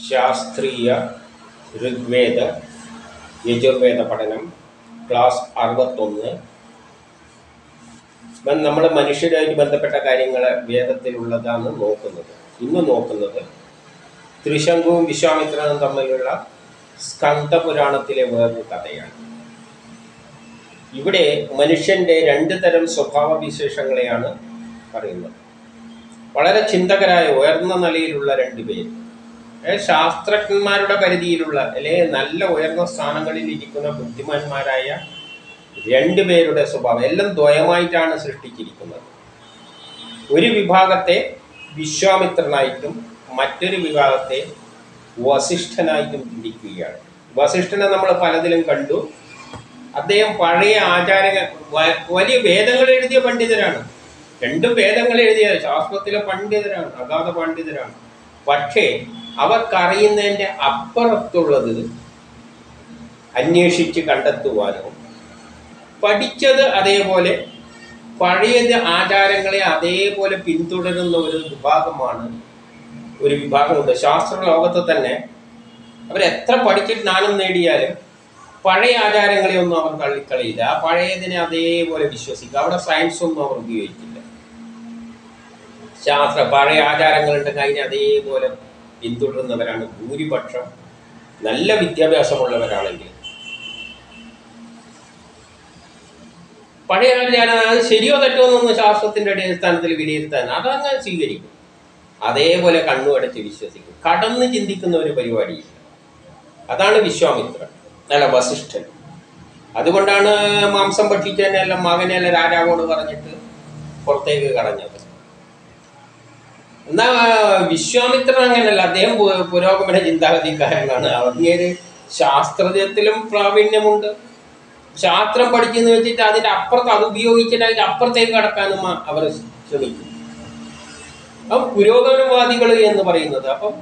ശാസ്ത്രീയ ഋഗ്വേദ യജുർവേദ പഠനം ക്ലാസ് അറുപത്തൊന്ന് നമ്മൾ മനുഷ്യരുമായിട്ട് ബന്ധപ്പെട്ട കാര്യങ്ങൾ വേദത്തിലുള്ളതാണ് നോക്കുന്നത് ഇന്ന് നോക്കുന്നത് ത്രിശങ്കുവും വിശ്വാമിത്രനും തമ്മിലുള്ള സ്കന്ദപുരാണത്തിലെ വേറൊരു കഥയാണ് ഇവിടെ മനുഷ്യൻ്റെ രണ്ട് തരം സ്വഭാവ വിശേഷങ്ങളെയാണ് പറയുന്നത് വളരെ ചിന്തകരായ ഉയർന്ന നിലയിലുള്ള രണ്ട് പേര് അതായത് ശാസ്ത്രജ്ഞന്മാരുടെ പരിധിയിലുള്ള അല്ലെങ്കിൽ നല്ല ഉയർന്ന സ്ഥാനങ്ങളിൽ ഇരിക്കുന്ന ബുദ്ധിമാന്മാരായ രണ്ട് പേരുടെ സ്വഭാവം എല്ലാം ദ്വയമായിട്ടാണ് സൃഷ്ടിച്ചിരിക്കുന്നത് ഒരു വിഭാഗത്തെ വിശ്വാമിത്രനായിട്ടും മറ്റൊരു വിഭാഗത്തെ വസിഷ്ഠനായിട്ടും ചിന്തിക്കുകയാണ് വസിഷ്ഠനെ നമ്മൾ പലതിലും കണ്ടു അദ്ദേഹം പഴയ ആചാരങ്ങൾ വ- വലിയ വേദങ്ങൾ എഴുതിയ പണ്ഡിതരാണ് രണ്ടും വേദങ്ങൾ എഴുതിയ ശാസ്ത്രത്തിലെ പണ്ഡിതരാണ് അഗാധ പണ്ഡിതരാണ് പക്ഷേ അവർക്കറിയുന്നതിൻ്റെ അപ്പുറത്തുള്ളത് അന്വേഷിച്ച് കണ്ടെത്തുവാനോ പഠിച്ചത് അതേപോലെ പഴയത് ആചാരങ്ങളെ അതേപോലെ പിന്തുടരുന്ന ഒരു വിഭാഗമാണ് ഒരു വിഭാഗമുണ്ട് ശാസ്ത്ര ലോകത്ത് തന്നെ അവരെത്ര പഠിച്ചിട്ട് ജ്ഞാനം നേടിയാലും പഴയ ആചാരങ്ങളെ ഒന്നും അവർ തള്ളിക്കളയില്ല ആ പഴയതിനെ അതേപോലെ വിശ്വസിക്കുക അവിടെ സയൻസ് ഒന്നും അവർ ഉപയോഗിക്കില്ല ശാസ്ത്ര പഴയ ആചാരങ്ങളുണ്ടെങ്കിൽ അതിനെ അതേപോലെ പിന്തുടരുന്നവരാണ് ഭൂരിപക്ഷം നല്ല വിദ്യാഭ്യാസമുള്ളവരാണെങ്കിൽ പഴയ ആചാരം അത് ശരിയോ തെറ്റോ എന്നൊന്നും ശാസ്ത്രത്തിന്റെ അടിസ്ഥാനത്തിൽ വിലയിരുത്താൻ അതങ്ങ് സ്വീകരിക്കും അതേപോലെ കണ്ണുടച്ച് വിശ്വസിക്കും കടന്ന് ചിന്തിക്കുന്ന ഒരു പരിപാടിയില്ല അതാണ് വിശ്വാമിത്രൻ അല്ല വസിഷ്ഠൻ അതുകൊണ്ടാണ് മാംസം ഭക്ഷിച്ചതിനെല്ലാം മകനെല്ലാം രാജാവോട് പറഞ്ഞിട്ട് പുറത്തേക്ക് കടഞ്ഞത് എന്നാ വിശ്വാമിത്രൻ അങ്ങനല്ല അദ്ദേഹം പു- പുരോഗമന ചിന്താഗതിക്കാരനാണ് അങ്ങേര് ശാസ്ത്രത്തിലും പ്രാവീണ്യമുണ്ട് ശാസ്ത്രം പഠിച്ചെന്ന് വെച്ചിട്ട് അതിന്റെ അപ്പുറത്ത് അത് ഉപയോഗിച്ചിട്ട് അതിന്റെ അപ്പുറത്തേക്ക് കടക്കാനും ആ- അവർ ശ്രമിക്കും അപ്പം പുരോഗമനവാദികൾ എന്ന് പറയുന്നത് അപ്പം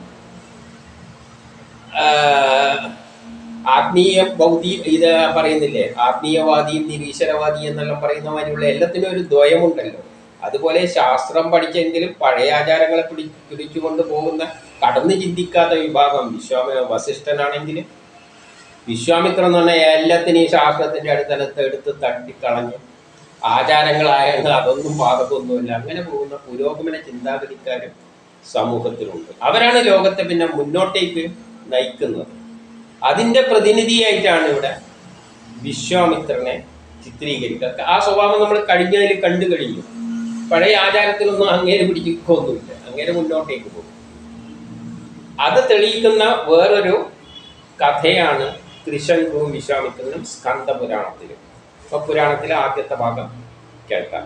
ആ, ആത്മീയ ഭൗതി ഇത് പറയുന്നില്ലേ ആത്മീയവാദിയും നിരീശ്വരവാദി എന്നെല്ലാം പറയുന്ന മാതിരിയുള്ള എല്ലാത്തിനും ഒരു ദ്വയമുണ്ടല്ലോ അതുപോലെ ശാസ്ത്രം പഠിച്ചെങ്കിലും പഴയ ആചാരങ്ങളെ പിടി പിടിച്ചുകൊണ്ട് പോകുന്ന കടന്നു ചിന്തിക്കാത്ത വിഭാഗം വിശ്വാമ വസിഷ്ഠനാണെങ്കിൽ വിശ്വാമിത്രൻ എന്ന് പറഞ്ഞാൽ എല്ലാത്തിനെയും ശാസ്ത്രത്തിന്റെ അടുത്തടുത്ത് എടുത്ത് തട്ടിക്കളഞ്ഞ് ആചാരങ്ങളായ അതൊന്നും പാകത്തൊന്നുമില്ല അങ്ങനെ പോകുന്ന പുരോഗമന ചിന്താഗതിക്കാരും സമൂഹത്തിലുണ്ട് അവരാണ് ലോകത്തെ പിന്നെ മുന്നോട്ടേക്ക് നയിക്കുന്നത് അതിന്റെ പ്രതിനിധിയായിട്ടാണ് ഇവിടെ വിശ്വാമിത്രനെ ചിത്രീകരിക്കുക ആ സ്വഭാവം നമ്മൾ കഴിഞ്ഞതിൽ കണ്ടു കഴിഞ്ഞു പഴയ ആചാരത്തിലൊന്നും അങ്ങേരെ പിടിക്കൊന്നുമില്ല അങ്ങേരെ മുന്നോട്ടേക്ക് പോകും അത് തെളിയിക്കുന്ന വേറൊരു കഥയാണ് ത്രിശങ്കുവും വിശ്വാമിത്രനും സ്കന്ദപുരാണത്തിലും അപ്പൊ പുരാണത്തിലെ ആദ്യത്തെ ഭാഗം കേൾക്കാം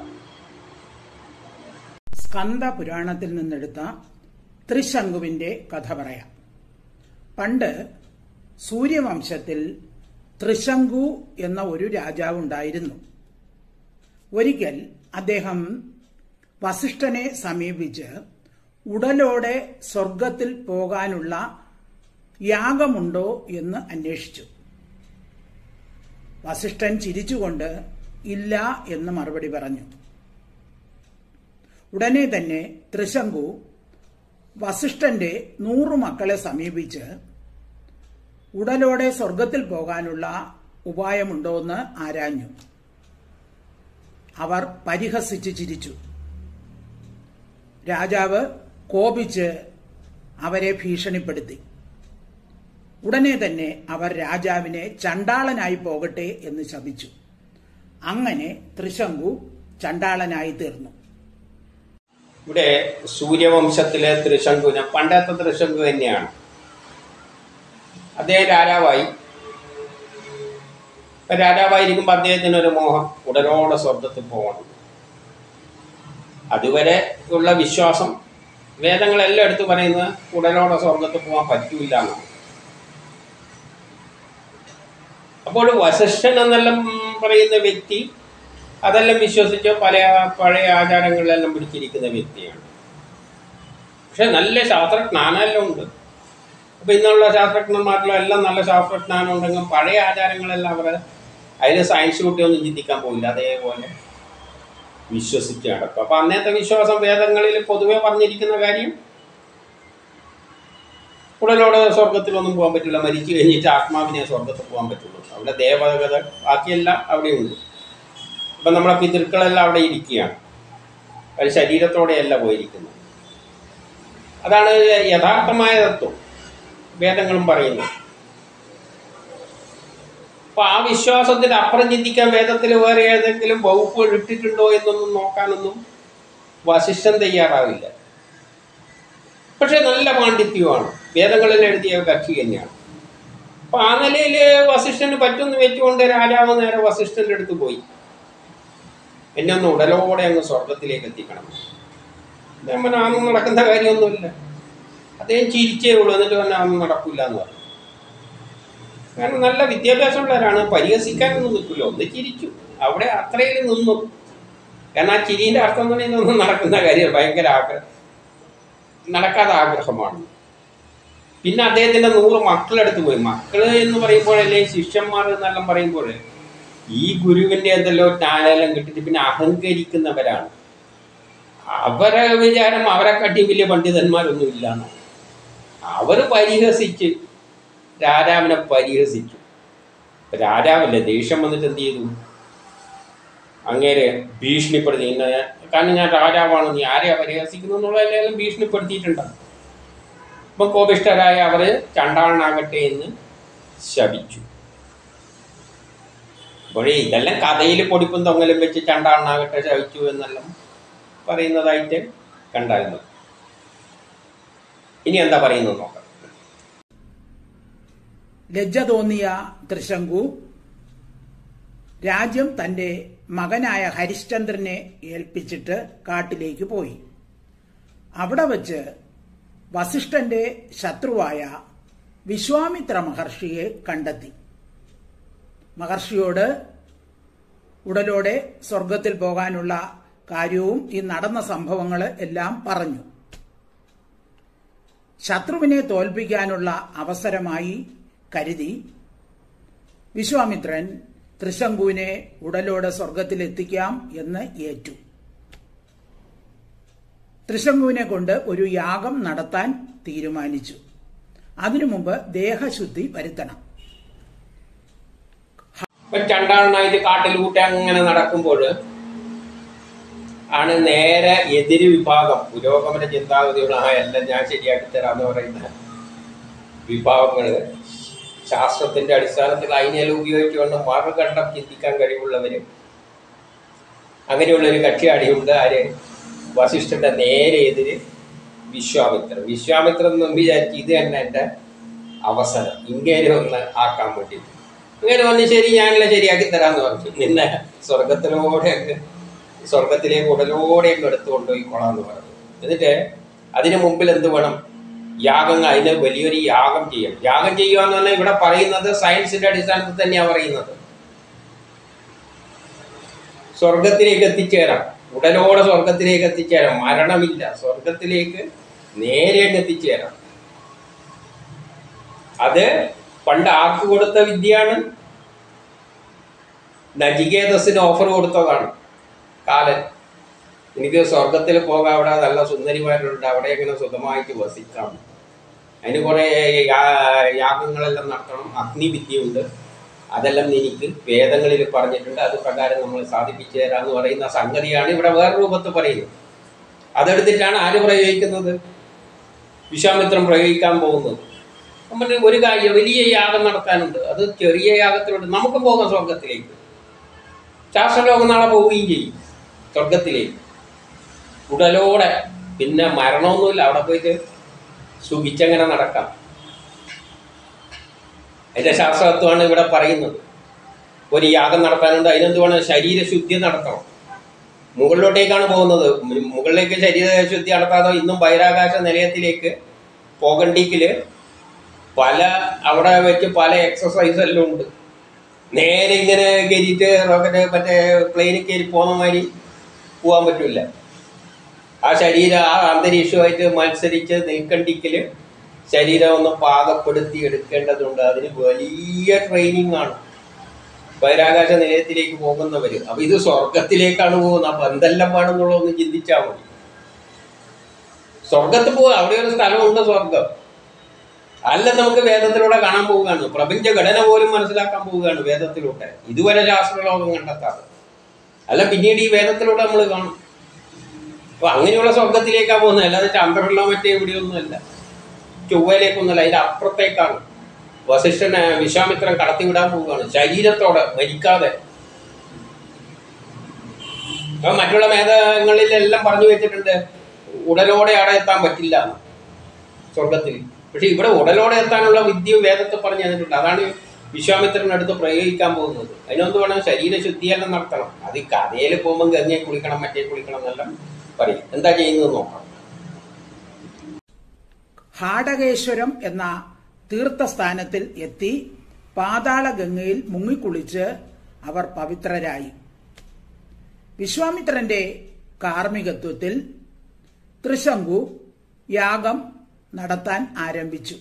സ്കന്ദ പുരാണത്തിൽ നിന്നെടുത്ത ത്രിശങ്കുവിന്റെ കഥ പറയാം പണ്ട് സൂര്യവംശത്തിൽ ത്രിശങ്കു എന്ന ഒരു രാജാവ് ഉണ്ടായിരുന്നു ഒരിക്കൽ അദ്ദേഹം വസിഷ്ഠനെ സമീപിച്ച് ഉടലോടെ സ്വർഗത്തിൽ പോകാനുള്ള യാഗമുണ്ടോ എന്ന് അന്വേഷിച്ചു വസിഷ്ഠൻ ചിരിച്ചുകൊണ്ട് ഇല്ല എന്ന് മറുപടി പറഞ്ഞു ഉടനെ തന്നെ ത്രിശങ്കു വസിഷ്ഠന്റെ നൂറു മക്കളെ സമീപിച്ച് ഉടലോടെ സ്വർഗത്തിൽ പോകാനുള്ള ഉപായമുണ്ടോ എന്ന് ആരാഞ്ഞു അവർ പരിഹസിച്ച് ചിരിച്ചു രാജാവ് കോപിച്ച് അവരെ ഭീഷണിപ്പെടുത്തി ഉടനെ തന്നെ അവർ രാജാവിനെ ചണ്ടാളനായി പോകട്ടെ എന്ന് ശപിച്ചു അങ്ങനെ ത്രിശങ്കു ചണ്ടാളനായി തീർന്നു ഇവിടെ സൂര്യവംശത്തിലെ ത്രിശങ്കുവിനെ പണ്ടത്തെ ത്രിശങ്കു തന്നെയാണ് അദ്ദേഹം രാജാവായി ഇപ്പൊ രാജാവായിരിക്കുമ്പോൾ അദ്ദേഹത്തിന് ഒരു മോഹം ഉടലോടെ സ്വർഗത്തിൽ പോകണം അതുവരെ ഉള്ള വിശ്വാസം വേദങ്ങളെല്ലാം എടുത്തു പറയുന്നത് ഉടലോടെ സ്വർഗത്തിൽ പോകാൻ പറ്റൂല എന്നാണ് അപ്പോൾ വസിഷ്ഠൻ എന്നെല്ലാം പറയുന്ന വ്യക്തി അതെല്ലാം വിശ്വസിച്ച് പല പഴയ ആചാരങ്ങളിലെല്ലാം പിടിച്ചിരിക്കുന്ന വ്യക്തിയാണ് പക്ഷെ നല്ല ശാസ്ത്രജ്ഞാനെല്ലാം ഉണ്ട് അപ്പൊ ഇന്നുള്ള ശാസ്ത്രജ്ഞന്മാരിലും എല്ലാം നല്ല ശാസ്ത്രജ്ഞാനം ഉണ്ടെങ്കിൽ പഴയ ആചാരങ്ങളെല്ലാം അവർ അതിൽ സയൻസ് കുട്ടിയൊന്നും ചിന്തിക്കാൻ പോയില്ല അതേപോലെ വിശ്വസിച്ച് നടക്കും അപ്പൊ അന്നത്തെ വിശ്വാസം വേദങ്ങളിൽ പൊതുവെ പറഞ്ഞിരിക്കുന്ന കാര്യം ഉടലോടെ സ്വർഗത്തിലൊന്നും പോകാൻ പറ്റില്ല മരിച്ചു കഴിഞ്ഞിട്ട് ആത്മാവിനെ സ്വർഗത്തിൽ പോകാൻ പറ്റുള്ളൂ അവിടെ ദേവഗത ബാക്കിയെല്ലാം അവിടെയുണ്ട് ഇപ്പം നമ്മളെ പിതൃക്കളെല്ലാം അവിടെ ഇരിക്കുകയാണ് അവർ ശരീരത്തോടെയല്ല പോയിരിക്കുന്നത് അതാണ് യഥാർത്ഥമായ തത്വം വേദങ്ങളും പറയുന്നത് അപ്പൊ ആ വിശ്വാസത്തിന് അപ്പുറം ചിന്തിക്കാൻ വേദത്തിൽ വേറെ ഏതെങ്കിലും വകുപ്പുകൾ ഇട്ടിട്ടുണ്ടോ എന്നൊന്നും നോക്കാനൊന്നും വശിഷ്ഠൻ തയ്യാറാവില്ല പക്ഷെ നല്ല പാണ്ഡിത്യമാണ് വേദങ്ങളിൽ എഴുതിയ കക്ഷി തന്നെയാണ് അപ്പൊ ആ നിലയിൽ വസിഷ്ഠന് പറ്റുമെന്ന് വെച്ചുകൊണ്ട് രാജാവ് നേരെ വസിഷ്ഠന്റെ അടുത്ത് പോയി എന്നെ ഒന്ന് ഉടലോടെ അങ്ങ് സ്വർഗത്തിലേക്ക് എത്തിക്കണം അദ്ദേഹം പറഞ്ഞു അതൊന്നും നടക്കുന്ന കാര്യമൊന്നുമില്ല അദ്ദേഹം ചിരിച്ചേ ഉള്ളൂ എന്നിട്ട് തന്നെ അതൊന്നും നടക്കില്ല എന്ന് പറഞ്ഞു കാരണം നല്ല വിദ്യാഭ്യാസമുള്ളവരാണ് പരിഹസിക്കാനൊന്നും നിൽക്കില്ല ഒന്ന് ചിരിച്ചു അവിടെ അത്രയിൽ നിന്നു കാരണം ആ ചിരിന്റെ അർത്ഥം എന്ന് പറയുന്നത് ഒന്നും നടക്കുന്ന കാര്യം ഭയങ്കര ആഗ്രഹം നടക്കാത്ത ആഗ്രഹമാണ് പിന്നെ അദ്ദേഹത്തിന്റെ നൂറ് മക്കളെടുത്ത് പോയി മക്കള് എന്ന് പറയുമ്പോഴല്ലേ ശിഷ്യന്മാർ എന്നെല്ലാം പറയുമ്പോൾ ഈ ഗുരുവിന്റെ എന്തെല്ലോ ജ്ഞാനെല്ലാം കിട്ടിയിട്ട് പിന്നെ അഹങ്കരിക്കുന്നവരാണ് അവരെ വിചാരം അവരെ കാട്ടി വലിയ പണ്ഡിതന്മാരൊന്നും ഇല്ലാന്ന് അവർ പരിഹസിച്ച് രാജാവിനെ പരിഹസിച്ചു രാജാവല്ലേ ദേഷ്യം വന്നിട്ട് എന്ത് ചെയ്തു അങ്ങേരെ ഭീഷണിപ്പെടുത്തി ഇന്ന കാരണം ഞാൻ രാജാവാണ് നീ ആരെയാ പരിഹസിക്കുന്നു എന്നുള്ളതെല്ലാം ഭീഷണിപ്പെടുത്തിയിട്ടുണ്ട് അപ്പം കോപിഷ്ഠരായ അവർ ചണ്ടാളനാകട്ടെ എന്ന് ശപിച്ചു അപ്പോഴേ ഇതെല്ലാം കഥയിൽ പൊടിപ്പും തൊങ്ങലും വെച്ച് ചണ്ടാളനാകട്ടെ ശപിച്ചു എന്നെല്ലാം പറയുന്നതായിട്ട് കണ്ടായിരുന്നു ഇനി എന്താ പറയുന്നത് നോക്കാം ലജ്ജ തോന്നിയ ത്രിശങ്കു രാജ്യം തന്റെ മകനായ ഹരിശ്ചന്ദ്രനെ ഏൽപ്പിച്ചിട്ട് കാട്ടിലേക്ക് പോയി അവിടെ വച്ച് വസിഷ്ഠന്റെ ശത്രുവായ വിശ്വാമിത്ര മഹർഷിയെ കണ്ടെത്തി മഹർഷിയോട് ഉടലോടെ സ്വർഗത്തിൽ പോകാനുള്ള കാര്യവും ഈ നടന്ന സംഭവങ്ങൾ എല്ലാം പറഞ്ഞു ശത്രുവിനെ തോൽപ്പിക്കാനുള്ള അവസരമായി കരുതി വിശ്വാമിത്രൻ ത്രിശങ്കുവിനെ ഉടലോടെ സ്വർഗത്തിലെത്തിക്കാം എന്ന് ഏറ്റു ത്രിശങ്കുവിനെ കൊണ്ട് ഒരു യാഗം നടത്താൻ തീരുമാനിച്ചു അതിനു മുമ്പ് ദേഹശുദ്ധി വരുത്തണം ഇപ്പൊ ചണ്ടാളനായിട്ട് കാട്ടിലൂട്ടി അങ്ങനെ നടക്കുമ്പോൾ ആണ് നേരെ എതിര് വിഭാഗം പുരോഗമന ചിന്താഗതിയുള്ള ആ എല്ലാം ഞാൻ ശരിയാക്കി തരാമെന്ന് പറയുന്ന വിഭാഗങ്ങള് ശാസ്ത്രത്തിന്റെ അടിസ്ഥാനത്തിൽ അതിനെല്ലാം ഉപയോഗിച്ചുകൊണ്ട് മറുകണ്ഠം ചിന്തിക്കാൻ കഴിവുള്ളവര് അങ്ങനെയുള്ള ഒരു കക്ഷിയാടിയുണ്ട് ആര് വസിഷ്ഠന്റെ നേരെ എതിര് വിശ്വാമിത്രൻ വിശ്വാമിത്രൻ എന്ന് വിചാരിച്ചു ഇത് തന്നെ എൻ്റെ അവസരം ഇങ്ങനെ ഒന്ന് ആക്കാൻ വേണ്ടി ഇങ്ങനെ വന്ന് ശരി ഞാനെല്ലാം ശരിയാക്കി തരാമെന്ന് പറഞ്ഞു നിന്നെ സ്വർഗത്തിലൂടെ അങ്ങ് സ്വർഗത്തിലേക്ക് ഉടലോടെ അങ്ങ് എടുത്തു കൊണ്ടുപോയി കൊള്ളാന്ന് പറഞ്ഞു എന്നിട്ട് അതിന് മുമ്പിൽ എന്ത് വേണം യാഗങ്ങൾ അതിന് വലിയൊരു യാഗം ചെയ്യണം യാഗം ചെയ്യുക എന്ന് പറഞ്ഞാൽ ഇവിടെ പറയുന്നത് സയൻസിന്റെ അടിസ്ഥാനത്തിൽ തന്നെയാണ് പറയുന്നത് സ്വർഗത്തിലേക്ക് എത്തിച്ചേരാം ഉടലോടെ സ്വർഗത്തിലേക്ക് എത്തിച്ചേരാം മരണമില്ല സ്വർഗത്തിലേക്ക് നേരെ അങ്ങ് എത്തിച്ചേരാം അത് പണ്ട് ആർക്ക് കൊടുത്ത വിദ്യയാണ് നജികേതസിന് ഓഫർ കൊടുത്തതാണ് കാലൻ എനിക്ക് സ്വർഗത്തിൽ പോകാം അവിടെ നല്ല സുന്ദരിമാരുണ്ട് അവിടെ എങ്ങനെ സുഖമായിട്ട് വസിക്കാം അതിന് കുറേ യാ- യാഗങ്ങളെല്ലാം നടത്തണം അഗ്നിവിദ്യയുണ്ട് അതെല്ലാം എനിക്ക് വേദങ്ങളിൽ പറഞ്ഞിട്ടുണ്ട് അത് പ്രകാരം നമ്മൾ സാധിപ്പിച്ചു തരാമെന്ന് പറയുന്ന സംഗതിയാണ് ഇവിടെ വേറെ രൂപത്തിൽ പറയുന്നത് അതെടുത്തിട്ടാണ് ആര് പ്രയോഗിക്കുന്നത് വിശ്വാമിത്രം പ്രയോഗിക്കാൻ പോകുന്നത് നമ്മുടെ ഒരു കാര്യം വലിയ യാഗം നടത്താനുണ്ട് അത് ചെറിയ യാഗത്തിലുണ്ട് നമുക്ക് പോകാം സ്വർഗത്തിലേക്ക് ശാസ്ത്രലോകം നാളെ പോവുകയും ചെയ്യും സ്വർഗത്തിലേക്ക് ഉടലോടെ പിന്നെ മരണമൊന്നുമില്ല അവിടെ പോയിട്ട് സുഖിച്ചങ്ങനെ നടക്കാം അതിന്റെ ശാസ്ത്രത്വമാണ് ഇവിടെ പറയുന്നത് ഒരു യാഗം നടത്താനുണ്ട് അതിനെന്ത് വേണം ശരീരശുദ്ധി നടത്തണം മുകളിലോട്ടേക്കാണ് പോകുന്നത് മു- മുകളിലേക്ക് ശരീരശുദ്ധി നടത്താതെ ഇന്നും ബഹിരാകാശ നിലയത്തിലേക്ക് പോകണ്ടിക്കില് പല അവിടെ വെച്ച് പല എക്സസൈസ് എല്ലാം ഉണ്ട് നേരെ ഇങ്ങനെ കയറിയിട്ട് റോക്കറ്റ് മറ്റേ പ്ലെയിനിൽ കയറി പോകുന്ന മാതിരി പോകാൻ പറ്റില്ല ആ ശരീരം ആ അന്തരീക്ഷമായിട്ട് മത്സരിച്ച് നിൽക്കണ്ടിക്കല് ശരീരം ഒന്ന് പാകപ്പെടുത്തി എടുക്കേണ്ടതുണ്ട് അതിന് വലിയ ട്രെയിനിങ് ആണ് ബഹിരാകാശ നിലയത്തിലേക്ക് പോകുന്നവര് അപ്പൊ ഇത് സ്വർഗത്തിലേക്കാണ് പോകുന്നത് അപ്പൊ എന്തെല്ലാം വേണമെന്നുള്ളതൊന്ന് ചിന്തിച്ചാൽ മതി സ്വർഗത്തിൽ പോവുക അവിടെ ഒരു സ്ഥലമുണ്ട് സ്വർഗം അല്ല നമുക്ക് വേദത്തിലൂടെ കാണാൻ പോവുകയാണ് പ്രപഞ്ച ഘടന പോലും മനസ്സിലാക്കാൻ പോവുകയാണ് വേദത്തിലൂടെ ഇതുവരെ ശാസ്ത്രലോകം കണ്ടെത്താതെ അല്ല പിന്നീട് ഈ വേദത്തിലൂടെ നമ്മൾ കാണും അപ്പൊ അങ്ങനെയുള്ള സ്വർഗത്തിലേക്കാണ് പോകുന്നത് അല്ലാതെ ചന്ദ്രനിലോ മറ്റേ എവിടെയൊന്നുമല്ല ചൊവ്വയിലേക്കൊന്നുമല്ല അതിന്റെ അപ്പുറത്തേക്കാണ് വസിഷ്ഠനെ വിശ്വാമിത്രൻ കടത്തിവിടാൻ പോവുകയാണ് ശരീരത്തോടെ മരിക്കാതെ അപ്പൊ മറ്റുള്ള വേദങ്ങളിലെല്ലാം പറഞ്ഞു വെച്ചിട്ടുണ്ട് ഉടലോടെ അവിടെ എത്താൻ പറ്റില്ല എന്ന്. സ്വർഗത്തിൽ പക്ഷെ ഇവിടെ ഉടലോടെ എത്താനുള്ള വിദ്യ വേദത്തിൽ പറഞ്ഞു തന്നിട്ടുണ്ട് അതാണ് വിശ്വാമിത്രനടുത്ത് പ്രയോഗിക്കാൻ പോകുന്നത് അതിനൊന്ന് വേണം ശരീരശുദ്ധിയെല്ലാം നടത്തണം അത് ഈ കഥയിൽ പോകുമ്പോൾ ഗംഗയെ കുളിക്കണം മറ്റേ കുളിക്കണം എന്നെല്ലാം പറയും എന്താ ചെയ്യുന്നത് നോക്കാം ഹാടകേശ്വരം എന്ന തീർത്ഥസ്ഥാനത്തിൽ എത്തി പാതാള ഗംഗയിൽ മുങ്ങിക്കുളിച്ച് അവർ പവിത്രരായി വിശ്വാമിത്രന്റെ കാർമ്മികത്വത്തിൽ ത്രിശങ്കു യാഗം നടത്താൻ ആരംഭിച്ചു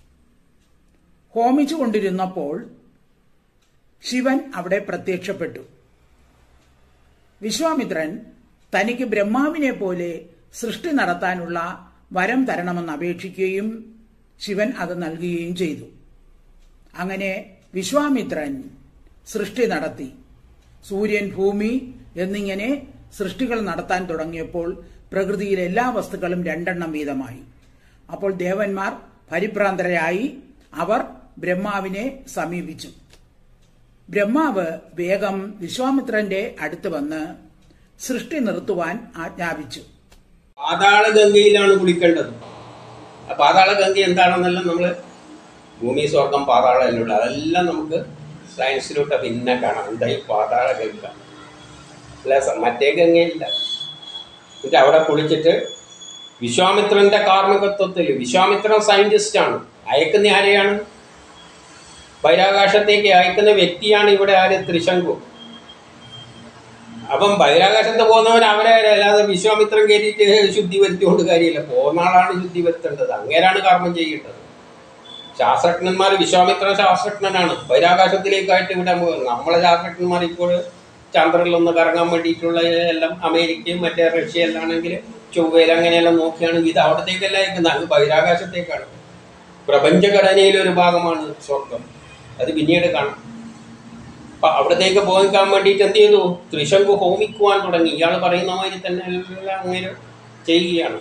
ഹോമിച്ചുകൊണ്ടിരുന്നപ്പോൾ ശിവൻ അവിടെ പ്രത്യക്ഷപ്പെട്ടു വിശ്വാമിത്രൻ തനിക്ക് ബ്രഹ്മാവിനെ പോലെ സൃഷ്ടി നടത്താനുള്ള വരം തരണമെന്ന് അപേക്ഷിക്കുകയും ശിവൻ അത് നൽകുകയും ചെയ്തു അങ്ങനെ വിശ്വാമിത്രൻ സൃഷ്ടി നടത്തി സൂര്യൻ ഭൂമി എന്നിങ്ങനെ സൃഷ്ടികൾ നടത്താൻ തുടങ്ങിയപ്പോൾ പ്രകൃതിയിലെ എല്ലാ വസ്തുക്കളും രണ്ടെണ്ണം വീതമായി അപ്പോൾ ദേവന്മാർ പരിഭ്രാന്തരായി അവർ ബ്രഹ്മാവിനെ സമീപിച്ചു ബ്രഹ്മാവ് വേഗം വിശ്വാമിത്രന്റെ അടുത്ത് വന്ന് സൃഷ്ടി നിർത്തുവാൻ ആജ്ഞാപിച്ചു പാതാള ഗംഗയിലാണ് കുളിക്കേണ്ടത് ആ പാതാള ഗംഗ എന്താണെന്നെല്ലാം നമ്മൾ ഭൂമി സ്വർഗം പാതാളം എല്ലാം ഉള്ളത് അതെല്ലാം നമുക്ക് സയൻസിലോട്ട് പിന്നെ കാണാം എന്താ ഈ പാതാള ഗംഗ അല്ല സ- മറ്റേ ഗംഗയില്ല എന്നിട്ട് അവിടെ കുളിച്ചിട്ട് വിശ്വാമിത്രന്റെ കാർമ്മികത്വത്തിൽ വിശ്വാമിത്രൻ സയന്റിസ്റ്റ് ആണ് അയക്കുന്ന ആരെയാണ് ബഹിരാകാശത്തേക്ക് അയക്കുന്ന വ്യക്തിയാണ് ഇവിടെ ആര് ത്രിശങ്കു അപ്പം ബഹിരാകാശത്ത് പോകുന്നവൻ അവരെ അല്ലാതെ വിശ്വാമിത്രം കയറിയിട്ട് ശുദ്ധി വരുത്തിക്കൊണ്ട് കാര്യമില്ല പോകുന്ന ആളാണ് ശുദ്ധി വരുത്തേണ്ടത് അങ്ങേരാണ് കർമ്മം ചെയ്യേണ്ടത് ശാസ്ത്രജ്ഞന്മാർ വിശ്വാമിത്ര ശാസ്ത്രജ്ഞനാണ് ബഹിരാകാശത്തിലേക്കായിട്ട് ഇവിടെ പോകുന്നത് നമ്മളെ ശാസ്ത്രജ്ഞന്മാർ ഇപ്പോൾ ചന്ദ്രനിലൊന്ന് കറങ്ങാൻ വേണ്ടിയിട്ടുള്ള എല്ലാം അമേരിക്കയും മറ്റേ റഷ്യ എല്ലാം ആണെങ്കിൽ ചൊവ്വയിൽ അങ്ങനെയെല്ലാം നോക്കുകയാണെങ്കിൽ ഇത് അവിടത്തേക്കല്ല അയക്കുന്നത് അങ്ങ് ബഹിരാകാശത്തേക്കാണ് പ്രപഞ്ചഘടനയിലെ ഒരു ഭാഗമാണ് സ്വർഗം അത് പിന്നീട് കാണാം അപ്പൊ അവിടത്തേക്ക് പോകാൻ വേണ്ടിയിട്ട് എന്ത് ചെയ്തു ത്രിശങ്കു ഹോമിക്കുവാൻ തുടങ്ങി ഇയാൾ പറയുന്ന മാതിരി തന്നെ എല്ലാം അങ്ങനെ ചെയ്യുകയാണ്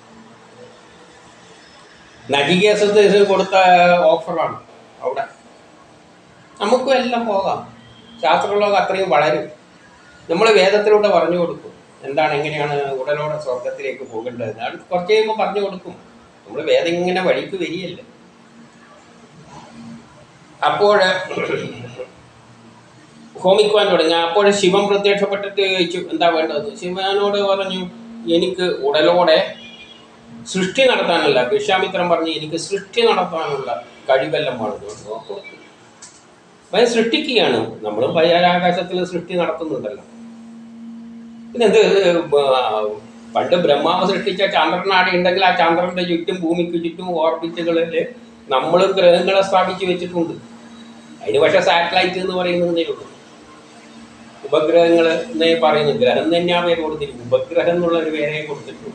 നജികേസത്തിന് കൊടുത്ത ഓഫറാണ് അവിടെ നമുക്കും എല്ലാം പോകാം ശാസ്ത്രലോകം അത്രയും വളരും നമ്മൾ വേദത്തിലൂടെ പറഞ്ഞു കൊടുക്കും എന്താണ് എങ്ങനെയാണ് ഉടലോടെ സ്വർഗത്തിലേക്ക് പോകേണ്ടത് അത് കുറച്ച് കഴിയുമ്പോൾ പറഞ്ഞു കൊടുക്കും നമ്മൾ വേദം ഇങ്ങനെ വഴിക്ക് വരികയല്ലേ അപ്പോൾ ഹോമിക്കുവാൻ തുടങ്ങി അപ്പോൾ ശിവൻ പ്രത്യക്ഷപ്പെട്ടിട്ട് ചോദിച്ചു എന്താ വേണ്ടത് ശിവനോട് പറഞ്ഞു എനിക്ക് ഉടലോടെ സൃഷ്ടി നടത്താനല്ല വിശ്വാമിത്രൻ പറഞ്ഞു എനിക്ക് സൃഷ്ടി നടത്താനുള്ള കഴിവെല്ലാം വേണം അപ്പോൾ ഭയ സൃഷ്ടിക്കുകയാണ് നമ്മളും ബഹിരാകാശത്തിൽ സൃഷ്ടി നടത്തുന്നുണ്ടല്ലോ പിന്നെ എന്ത് ബ- പണ്ട് ബ്രഹ്മാവ് സൃഷ്ടിച്ച ചന്ദ്രനാടി ഉണ്ടെങ്കിൽ ആ ചന്ദ്രന്റെ ചുറ്റും ഭൂമിക്ക് ചുറ്റും ഓർബിറ്റുകളിൽ നമ്മൾ ഗ്രഹങ്ങളെ സ്ഥാപിച്ചു വെച്ചിട്ടുണ്ട് അതിന് പക്ഷെ സാറ്റലൈറ്റ് എന്ന് പറയുന്നതേ ഉള്ളൂ ഉപഗ്രഹങ്ങൾ എന്നേ പറയുന്നു ഗ്രഹം തന്നെയാ പേര് കൊടുത്തിരിക്കും ഉപഗ്രഹം എന്നുള്ള ഒരു പേരെ കൊടുത്തിട്ടുള്ളൂ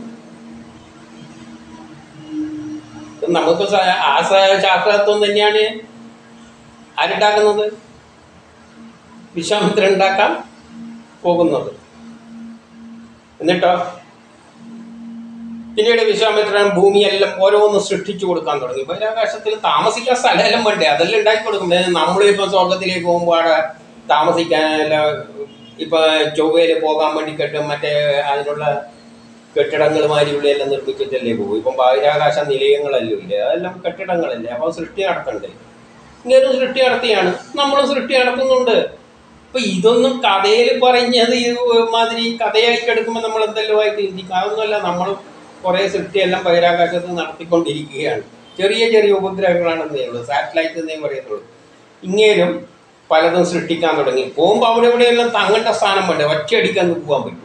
ഇത് നമുക്ക് സ- ആ സ- ശാസ്ത്രതത്വം തന്നെയാണ് ആരുണ്ടാക്കുന്നത് വിശ്വാമിത്രൻ ഉണ്ടാക്കാൻ പോകുന്നത് എന്നിട്ടോ പിന്നീട് വിശ്വാമിത്രൻ ഭൂമിയെല്ലാം ഓരോന്ന് സൃഷ്ടിച്ചു കൊടുക്കാൻ തുടങ്ങി ബഹിരാകാശത്തിൽ താമസിക്കാൻ സ്ഥലമെല്ലാം വേണ്ടേ അതെല്ലാം ഉണ്ടാക്കി കൊടുക്കും നമ്മളിപ്പോൾ സ്വർഗത്തിലേക്ക് പോകുമ്പോൾ അവിടെ താമസിക്കാനെല്ലാം ഇപ്പൊ ചൊവ്വയിൽ പോകാൻ വേണ്ടി കെട്ടും മറ്റേ അതിനുള്ള കെട്ടിടങ്ങൾ മാതിരിയുള്ള എല്ലാം നിർമ്മിച്ചിട്ടല്ലേ പോകും ഇപ്പം ബഹിരാകാശ നിലയങ്ങളല്ലോ ഇല്ലേ അതെല്ലാം കെട്ടിടങ്ങളല്ലേ അപ്പോൾ സൃഷ്ടി നടത്തണ്ടേ ഇങ്ങനെ സൃഷ്ടി നടത്തിയാണ് നമ്മളും സൃഷ്ടി നടത്തുന്നുണ്ട് ഇപ്പൊ ഇതൊന്നും കഥയിൽ പറഞ്ഞത് ഇത് മാതിരി കഥയായിട്ട് എടുക്കുമ്പോൾ നമ്മൾ എന്തെല്ലോ ആയിട്ട് ചിന്തിക്കും അതൊന്നുമല്ല നമ്മൾ കുറെ സൃഷ്ടിയെല്ലാം ബഹിരാകാശത്ത് നടത്തിക്കൊണ്ടിരിക്കുകയാണ് ചെറിയ ചെറിയ ഉപഗ്രഹങ്ങളാണെന്നേ ഉള്ളൂ സാറ്റലൈറ്റ് എന്നേ പറയുന്നുള്ളൂ ഇങ്ങേരും പലതും സൃഷ്ടിക്കാൻ തുടങ്ങി പോകുമ്പോൾ അവിടെ ഇവിടെയെല്ലാം തങ്ങേണ്ട സ്ഥാനം വേണ്ടേ ഒറ്റയടിക്കാൻ പോകാൻ പറ്റുമോ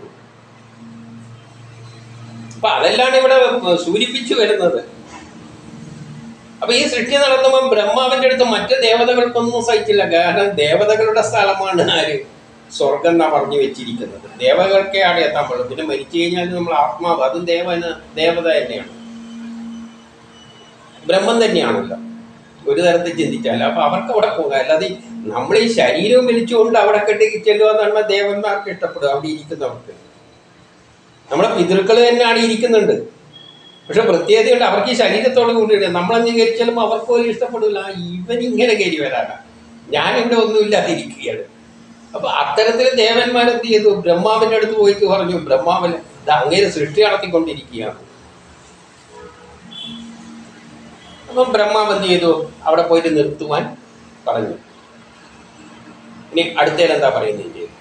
അപ്പൊ അതെല്ലാം ഇവിടെ സൂചിപ്പിച്ചു വരുന്നത് അപ്പൊ ഈ സൃഷ്ടി നടത്തുമ്പോൾ ബ്രഹ്മാവിന്റെ അടുത്ത് മറ്റ് ദേവതകൾക്കൊന്നും സഹിച്ചില്ല കാരണം ദേവതകളുടെ സ്ഥലമാണ് ആര് സ്വർഗം എന്നാ പറഞ്ഞു വെച്ചിരിക്കുന്നത് ദേവതകൾക്കേ അവിടെ എത്താൻ പാടുള്ളൂ പിന്നെ മരിച്ചു കഴിഞ്ഞാൽ നമ്മൾ ആത്മാവ് അതും ദേവന ദേവത തന്നെയാണ് ബ്രഹ്മം തന്നെയാണല്ലോ ഒരു തരത്തിൽ ചിന്തിച്ചാൽ അപ്പൊ അവർക്ക് അവിടെ പോകാം അല്ലാതെ നമ്മൾ ഈ ശരീരവും വലിച്ചുകൊണ്ട് അവിടെ കെട്ടി ചെല്ലുക എന്ന് പറഞ്ഞാൽ ദേവന്മാർക്ക് ഇഷ്ടപ്പെടും അവിടെ ഇരിക്കുന്നവർക്ക് നമ്മളെ പിതൃക്കൾ തന്നെയാണ് ഇരിക്കുന്നുണ്ട് പക്ഷെ പ്രത്യേകതയുണ്ട് അവർക്ക് ഈ ശരീരത്തോട് കൂടിയിട്ട് നമ്മൾ അംഗീകരിച്ചാലും അവർക്ക് പോലും ഇഷ്ടപ്പെടില്ല ഇവൻ ഇങ്ങനെ കയറി വരാനാ ഞാനിവിടെ ഒന്നുമില്ലാതിരിക്കുകയാണ് അപ്പൊ അത്തരത്തിൽ ദേവന്മാർ എന്ത് ചെയ്തു ബ്രഹ്മാവിന്റെ അടുത്ത് പോയിട്ട് പറഞ്ഞു ബ്രഹ്മാവിന് ഇത് അങ്ങേര് സൃഷ്ടി നടത്തിക്കൊണ്ടിരിക്കുകയാണ് അപ്പം ബ്രഹ്മാവ് എന്ത് ചെയ്തു അവിടെ പോയിട്ട് നിർത്തുവാൻ പറഞ്ഞു ഇനി അടുത്തേൽ എന്താ പറയുന്നത് ചെയ്തു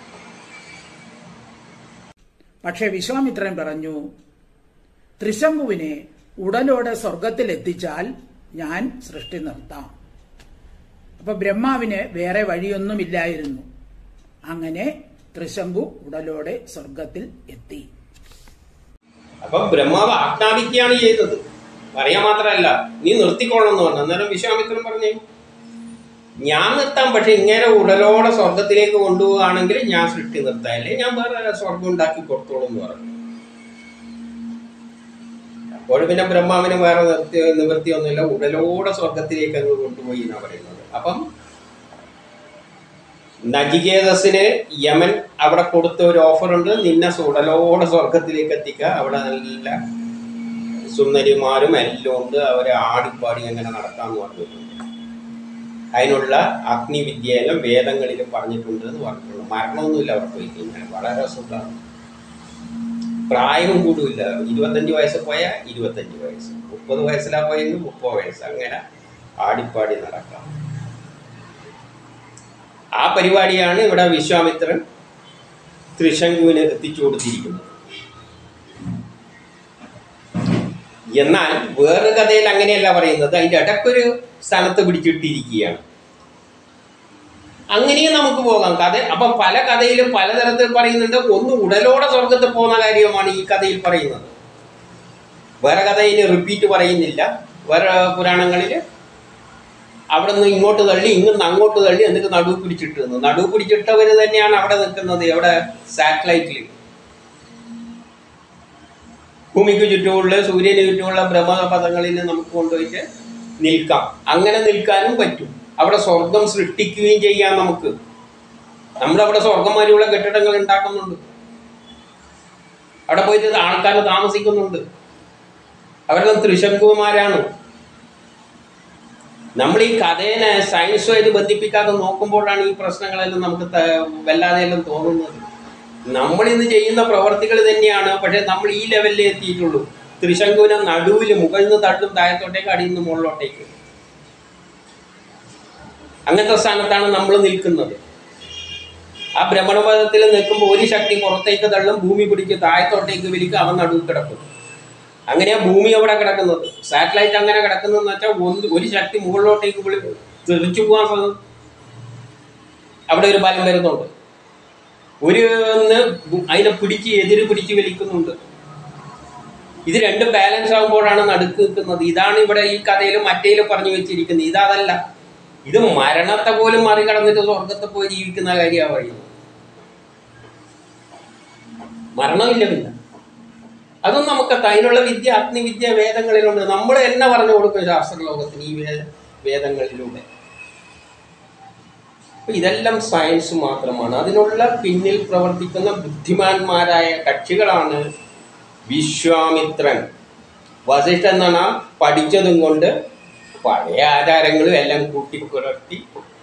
പക്ഷെ വിശ്വാമിത്രൻ പറഞ്ഞു ത്രിശങ്കുവിനെ ഉടലോടെ സ്വർഗത്തിൽ എത്തിച്ചാൽ ഞാൻ സൃഷ്ടി നിർത്താം അപ്പൊ ബ്രഹ്മാവിന് വേറെ വഴിയൊന്നുമില്ലായിരുന്നു അങ്ങനെ ത്രിശങ്കു ഉടലോടെ സ്വർഗത്തിൽ എത്തി അപ്പം ബ്രഹ്മാവ് ആജ്ഞാപിക്കുകയാണ് ചെയ്തത് പറയാൻ മാത്രമല്ല നീ നിർത്തിക്കൊള്ളണം എന്ന് പറഞ്ഞു അന്നേരം വിശ്വാമിത്രൻ പറഞ്ഞു ഞാൻ നിർത്താം പക്ഷെ ഇങ്ങനെ ഉടലോടെ സ്വർഗത്തിലേക്ക് കൊണ്ടുപോവുകയാണെങ്കിൽ ഞാൻ സൃഷ്ടി നിർത്താം അല്ലേ ഞാൻ വേറെ സ്വർഗം ഉണ്ടാക്കി കൊടുത്തോളും എന്ന് പറഞ്ഞു അപ്പോൾ പിന്നെ ബ്രഹ്മാവിന് വേറെ നിർത്തി നിവൃത്തിയൊന്നുമില്ല ഉടലോടെ സ്വർഗത്തിലേക്ക് അങ്ങ് കൊണ്ടുപോയി എന്നാണ് പറയുന്നത് അപ്പം നജികേതസിന് യമൻ അവിടെ കൊടുത്ത ഒരു ഓഫർ ഉണ്ട് നിന്നെ ഉടലോടെ സ്വർഗത്തിലേക്ക് എത്തിക്കുക അവിടെ നല്ല സുന്ദരിമാരും എല്ലാം ഉണ്ട് അവരെ ആടിപ്പാടി അങ്ങനെ നടക്കാന്ന് പറഞ്ഞിട്ടുണ്ട് അതിനുള്ള അഗ്നിവിദ്യയെല്ലാം വേദങ്ങളിലും പറഞ്ഞിട്ടുണ്ട് എന്ന് പറഞ്ഞിട്ടുണ്ട് മരണമൊന്നുമില്ല അവിടെ പോയി കഴിഞ്ഞാൽ വളരെ സുഖമാണ് പ്രായവും കൂടുമില്ല ഇരുപത്തഞ്ച് വയസ്സ് പോയാൽ ഇരുപത്തഞ്ച് വയസ്സ് മുപ്പത് വയസ്സിലാ പോയെങ്കിൽ മുപ്പത് വയസ്സ് അങ്ങനെ ആടിപ്പാടി നടക്കാം ആ പരിപാടിയാണ് ഇവിടെ വിശ്വാമിത്രൻ ത്രിശങ്കുവിന് എത്തിച്ചു കൊടുത്തിരിക്കുന്നത് എന്നാൽ വേറൊരു കഥയിൽ അങ്ങനെയല്ല പറയുന്നത് അതിന്റെ ഇടയ്ക്കൊരു സ്ഥലത്ത് പിടിച്ചിട്ടിരിക്കുകയാണ് അങ്ങനെയും നമുക്ക് പോകാം കഥ അപ്പം പല കഥയിലും പലതരത്തിൽ പറയുന്നുണ്ട് ഒന്ന് ഉടലോടെ സ്വർഗത്തിൽ പോകുന്ന കാര്യമാണ് ഈ കഥയിൽ പറയുന്നത് വേറെ കഥയിൽ റിപ്പീറ്റ് പറയുന്നില്ല വേറെ പുരാണങ്ങളിൽ അവിടെ നിന്ന് ഇങ്ങോട്ട് തള്ളി ഇങ്ങോട്ട് അങ്ങോട്ട് തള്ളി എന്നിട്ട് നടുവ് പിടിച്ചിട്ട് നിന്നു നടുവ് പിടിച്ചിട്ടവർ തന്നെയാണ് അവിടെ നിൽക്കുന്നത് എവിടെ സാറ്റലൈറ്റിൽ ഭൂമിക്ക് ചുറ്റുമുള്ള സൂര്യന് ചുറ്റുമുള്ള ബ്രഹ്മപഥങ്ങളിൽ നമുക്ക് കൊണ്ടുപോയിട്ട് നിൽക്കാം അങ്ങനെ നിൽക്കാനും പറ്റും അവിടെ സ്വർഗം സൃഷ്ടിക്കുകയും ചെയ്യാം നമുക്ക് നമ്മളവിടെ സ്വർഗമാരിയുള്ള കെട്ടിടങ്ങൾ ഉണ്ടാക്കുന്നുണ്ട് അവിടെ പോയിട്ട് ആൾക്കാർ താമസിക്കുന്നുണ്ട് അവരുടെ ത്രിശങ്കുമാരാണ് നമ്മൾ ഈ കഥേനെ സയൻസുമായിട്ട് ബന്ധിപ്പിക്കാതെ നോക്കുമ്പോഴാണ് ഈ പ്രശ്നങ്ങളെല്ലാം നമുക്ക് ത- വല്ലാതെയെല്ലാം തോന്നുന്നത് നമ്മൾ ഇന്ന് ചെയ്യുന്ന പ്രവർത്തികൾ തന്നെയാണ് പക്ഷെ നമ്മൾ ഈ ലെവലിലേ എത്തിയിട്ടുള്ളൂ ത്രിശങ്കുവിനെ നടുവിൽ മുകളിൽ നിന്ന് തള്ളും താഴത്തോട്ടേക്ക് അടിയിൽ നിന്ന് മുകളിലോട്ടേക്ക് അങ്ങനത്തെ സ്ഥാനത്താണ് നമ്മൾ നിൽക്കുന്നത് ആ ഭ്രമണപഥത്തിൽ നിൽക്കുമ്പോൾ ഒരു ശക്തി പുറത്തേക്ക് തള്ളും ഭൂമി പിടിച്ച് താഴത്തോട്ടേക്ക് വലിക്കും അവൻ നടുവ് കിടക്കും അങ്ങനെയാ ഭൂമി അവിടെ കിടക്കുന്നത് സാറ്റലൈറ്റ് അങ്ങനെ കിടക്കുന്നതെന്ന് വെച്ചാൽ ഒന്ന് ഒരു ശക്തി മുകളിലോട്ടേക്ക് വിളി തെറിച്ചു പോകാൻ സാധ്യത അവിടെ ഒരു ബലം വരുന്നുണ്ട് ഒരു ഒന്ന് ഭൂ- അതിനെ പിടിച്ച് എതിര് പിടിച്ച് വലിക്കുന്നുണ്ട് ഇത് രണ്ടും ബാലൻസ് ആകുമ്പോഴാണ് നടുക്ക് നിൽക്കുന്നത് ഇതാണ് ഇവിടെ ഈ കഥയിൽ മറ്റേലും പറഞ്ഞു വെച്ചിരിക്കുന്നത് ഇതല്ല ഇത് മരണത്തെ പോലും മറികടന്നിട്ട് സ്വർഗത്തെ പോയി ജീവിക്കുന്ന കാര്യമാണ് പറയുന്നത് മരണമില്ല പിന്നെ അതും നമുക്ക് അതിനുള്ള വിദ്യ അഗ്നിവിദ്യ വേദങ്ങളിലുണ്ട് നമ്മൾ എന്നെ പറഞ്ഞു കൊടുക്കും ശാസ്ത്രലോകത്തിന് ഈ വേ വേദങ്ങളിലൂടെ അപ്പൊ ഇതെല്ലാം സയൻസ് മാത്രമാണ് അതിനുള്ള പിന്നിൽ പ്രവർത്തിക്കുന്ന ബുദ്ധിമാന്മാരായ കക്ഷികളാണ് വിശ്വാമിത്രൻ വസിഷ്ഠൻ എന്നാണ് പഠിച്ചതും കൊണ്ട് പഴയ ആചാരങ്ങളും എല്ലാം കൂട്ടിക്കുലർത്തി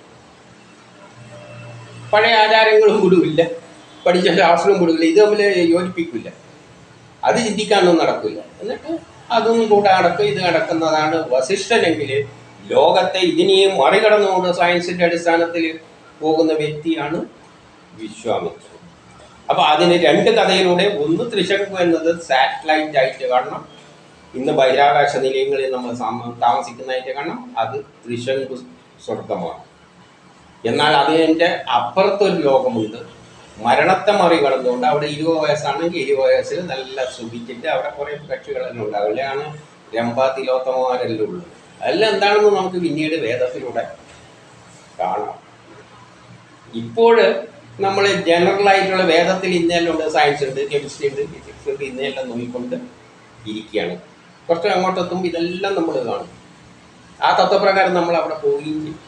പഴയ ആചാരങ്ങളും വിടുവില്ല പഠിച്ച ശാസ്ത്രവും വിടുവില്ല ഇത് തമ്മിൽ യോജിപ്പിക്കില്ല അത് ചിന്തിക്കാനൊന്നും നടക്കില്ല എന്നിട്ട് അതൊന്നും കൂടെ അടക്കം ഇത് നടക്കുന്നതാണ് വസിഷ്ഠനെങ്കിൽ ലോകത്തെ ഇതിനെയും മറികടന്നുകൊണ്ട് സയൻസിന്റെ അടിസ്ഥാനത്തിൽ പോകുന്ന വ്യക്തിയാണ് വിശ്വാമിത്രൻ അപ്പൊ അതിന് രണ്ട് കഥയിലൂടെ ഒന്ന് ത്രിശങ്കു എന്നത് സാറ്റലൈറ്റ് ആയിട്ട് കാണണം ഇന്ന് ബഹിരാകാശ നിലയങ്ങളിൽ നമ്മൾ സാമ- താമസിക്കുന്നതായിട്ട് കാണണം അത് ത്രിശങ്കു സ്വർഗമാണ് എന്നാൽ അതിൻ്റെ അപ്പുറത്തൊരു ലോകമുണ്ട് മരണത്തെ മറികടന്നുകൊണ്ട് അവിടെ ഇരുപത് വയസ്സാണെങ്കിൽ ഇരുപത് വയസ്സിൽ നല്ല സുഖിച്ചിട്ട് അവിടെ കുറേ കക്ഷികളെല്ലാം ഉണ്ട് അവിടെയാണ് രംഭ തിലോത്തമമാരെല്ലാം ഉള്ളത് അതെല്ലാം എന്താണെന്ന് നമുക്ക് പിന്നീട് വേദത്തിലൂടെ കാണാം ഇപ്പോൾ നമ്മൾ ജനറൽ ആയിട്ടുള്ള വേദത്തിൽ ഇന്നേലും ഉണ്ട് സയൻസ് ഉണ്ട് കെമിസ്ട്രി ഉണ്ട് ഫിസിക്സ് ഉണ്ട് ഇന്നേല്ലാം നോക്കിക്കൊണ്ട് ഇരിക്കുകയാണ് കുറച്ച് അങ്ങോട്ടെത്തുമ്പോൾ ഇതെല്ലാം നമ്മൾ കാണും ആ തത്വപ്രകാരം നമ്മൾ അവിടെ പോവുകയും ചെയ്യും